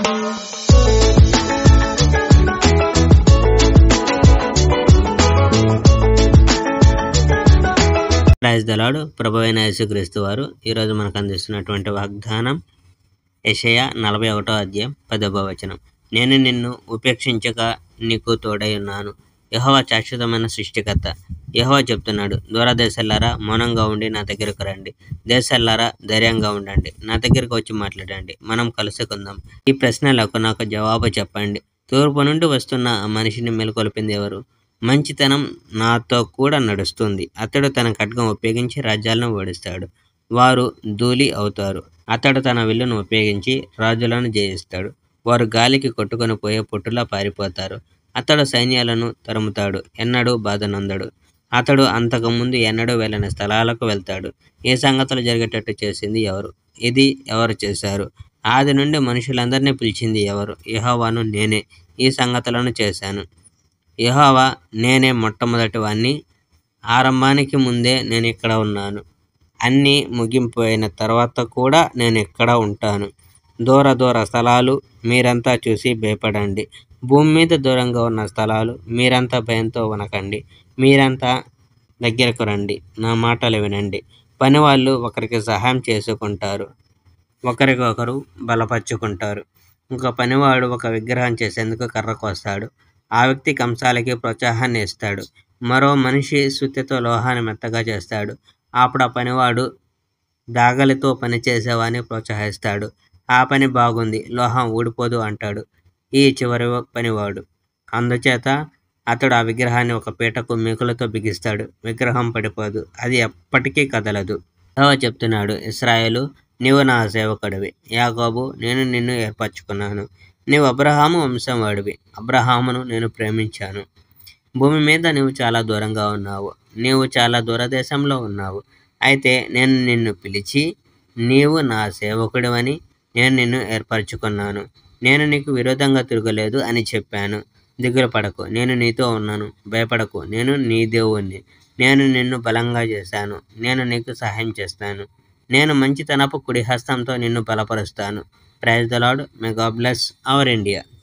praise దలాడు ప్రభు అయిన యేసుక్రీస్తు వారు ఈరోజు మనకు అందిస్తున్నటువంటి వాగ్దానం యెషయ నలభై ఒకటో అధ్యాయం పదవ వచనం నేను నిన్ను ఉపేక్షించక నీకు తోడై ఉన్నాను యహోవా శాశ్వతమైన సృష్టికర్త యహోవా చెప్తున్నాడు దూరదేశాలారా మౌనంగా ఉండి నా దగ్గరకు రండి దేశాలారా ధైర్యంగా ఉండండి నా దగ్గరకు వచ్చి మాట్లాడండి మనం కలుసుకుందాం ఈ ప్రశ్నలకు నాకు జవాబు చెప్పండి తూర్పు నుండి వస్తున్న ఆ మనిషిని మేల్కొల్పింది ఎవరు మంచితనం నాతో కూడా నడుస్తుంది అతడు తన ఖడ్గం ఉపయోగించి రాజ్యాలను ఓడిస్తాడు వారు ధూళి అవుతారు అతడు తన విల్లును ఉపయోగించి రాజులను జయిస్తాడు వారు గాలికి కొట్టుకొని పోయే పొట్టులా పారిపోతారు అతడు సైన్యాలను తరుముతాడు ఎన్నడూ బాధనందడు అతడు అంతకుముందు ఎన్నడూ వెళ్ళని స్థలాలకు వెళ్తాడు ఈ సంగతులు జరిగేటట్టు చేసింది ఎవరు ఇది ఎవరు చేశారు ఆది నుండి మనుషులందరినీ పిలిచింది ఎవరు యెహోవాను నేనే ఈ సంగతులను చేశాను యెహోవా నేనే మొట్టమొదటి వాణ్ణి ఆరంభానికి ముందే నేను ఇక్కడ ఉన్నాను అన్నీ ముగింపు అయిన తర్వాత కూడా నేను ఇక్కడ ఉంటాను దూర దూర స్థలాలు మీరంతా చూసి భయపడండి భూమి మీద దూరంగా ఉన్న స్థలాలు మీరంతా భయంతో వనకండి మీరంతా దగ్గరకు రండి నా మాటలు వినండి పనివాళ్ళు ఒకరికి సహాయం చేసుకుంటారు ఒకరికొకరు బలపరుచుకుంటారు ఇంకో పనివాడు ఒక విగ్రహం చేసేందుకు కర్రకు వస్తాడు ఆ వ్యక్తి కంసాలకి ప్రోత్సాహాన్ని ఇస్తాడు మరో మనిషి సుత్తెతో లోహాన్ని మెత్తగా చేస్తాడు అప్పుడు ఆ పనివాడు దాగలితో పని చేసేవాడిని ప్రోత్సహిస్తాడు ఆ పని బాగుంది లోహం ఊడిపోదు అంటాడు ఈ చివరి పనివాడు అందుచేత అతడు ఆ విగ్రహాన్ని ఒక పీటకు మేకులతో బిగిస్తాడు విగ్రహం పడిపోదు అది ఎప్పటికీ కదలదు యెహోవా చెప్తున్నాడు ఇస్రాయేలు నీవు నా సేవకుడివి యాకోబు నేను నిన్ను ఏర్పరచుకున్నాను నీవు అబ్రహాము వంశం వాడివి అబ్రహామును నేను ప్రేమించాను భూమి మీద నీవు చాలా దూరంగా ఉన్నావు నీవు చాలా దూరదేశంలో ఉన్నావు అయితే నేను నిన్ను పిలిచి నీవు నా సేవకుడివని నేను నిన్ను ఏర్పరచుకున్నాను నేను నీకు విరోధంగా తిరగలేదు అని చెప్పాను దిగులు పడకు నేను నీతో ఉన్నాను భయపడకు నేను నీ దేవుణ్ణి నేను నిన్ను బలంగా చేశాను నేను నీకు సహాయం చేస్తాను నేను మంచితనపు కుడి హస్తంతో నిన్ను బలపరుస్తాను praise the Lord may God bless our India